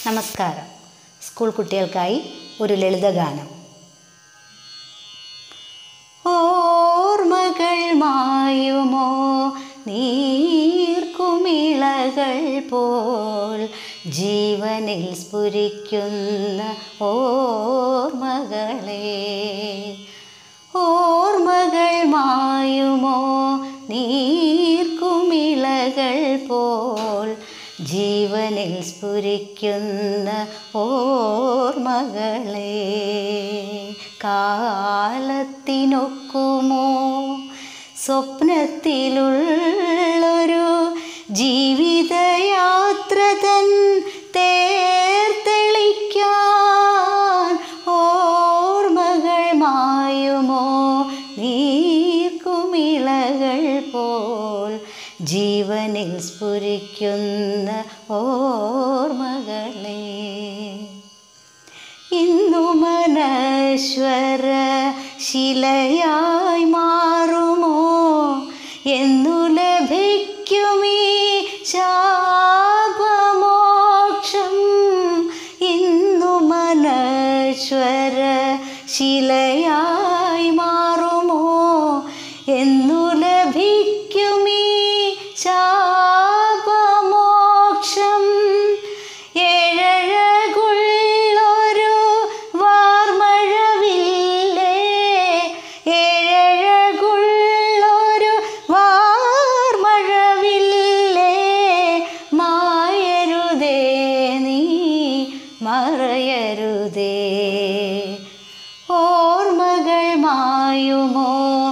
നമസ്കാരം സ്കൂൾ കുട്ടികൾക്കായി ഒരു ലളിതഗാനം ഓർമ്മകൾ മായുമോ നീർക്കുമിളകൾ പോൽ ജീവനിൽ സ്ഫുരിക്കുന്ന ഓർമ്മകളെ ഓർമ്മകൾ മായുമോ നീർക്കുമിളകൾ പോൽ ജീവനിൽ സ്ഫുരിക്കുന്ന ഓർമ്മകളെ കാലത്തിനൊക്കുമോ സ്വപ്നത്തിലുള്ളൊരു ജീവിതയാത്ര തൻ തേർത്തെളിക്കാൻ ഓർമ്മകൾ മായുമോ നീർക്കുമിളകൾ പോൽ ജീവനിൽ സ്ഫുരിക്കുന്ന ഓർമ്മകളെ ഇന്നു മനശ്വര ശിലയായി മാറുമോ എന്നു ലഭിക്കുമീ ശാപമോക്ഷം ഇന്നു മനശ്വര ശിലയായി മാറുമോ എന്നു ലഭിക്കുമീ ശാപമോക്ഷം ഏഴഴകുള്ളൊരു വാർമഴവില്ലേ ഏഴഴകുള്ളൊരു വാർമഴവില്ലേ മായരുതേ നീ മറയരുതേ ഓർമ്മകൾ മായുമോ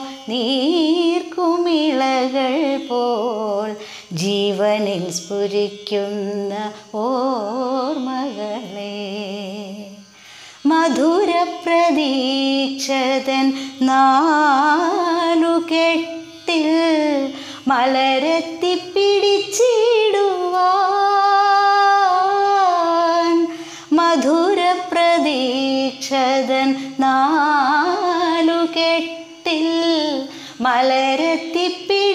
നീർക്കുമിളകൾ പോൽ ജീവനിൽ സ്ഫുരിക്കുന്ന ഓർമ്മകളെ മധുരപ്രതീക്ഷതൻ നാലുകെട്ടിൽ മലരെത്തി പിടിച്ചിടുവാൻ മധുരപ്രതീക്ഷതൻ നാലുകെട്ടിൽ മലരെത്തി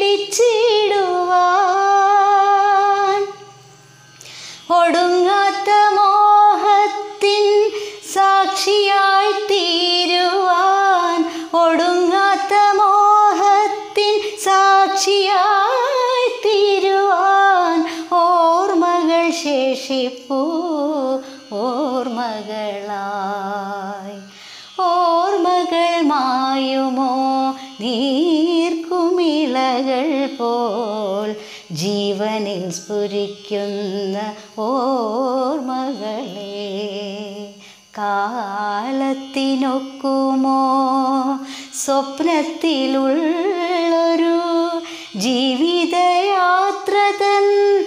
പിടിച്ചിടുവാൻ ഒടുങ്ങാത്ത മോഹത്തിൻ സാക്ഷിയായി തീരുവാൻ ഒടുങ്ങാത്ത മോഹത്തിൻ സാക്ഷിയായി തീരുവാൻ ഓർമ്മകൾ ശേഷിപ്പൂ ഓർമ്മകളായി ഓർമ്മകൾ മായുമോ നീർക്കുമിളകൾ പോൽ ജീവനിൽ സ്ഫുരിക്കുന്ന ഓർമ്മകളെ കാലത്തിനൊക്കുമോ സ്വപ്നത്തിലുള്ളൊരു ജീവിതയാത്ര തൻ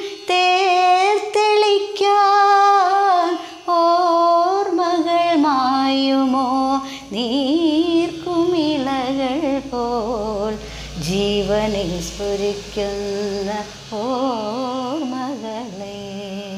തേർത്തെളിക്കാൻ ഓർമ്മകൾ മായുമോ നീർക്കുമിളകൾ പോൽ ജീവനിൽ സ്ഫുരിക്കുന്ന ഓർമ്മകളെ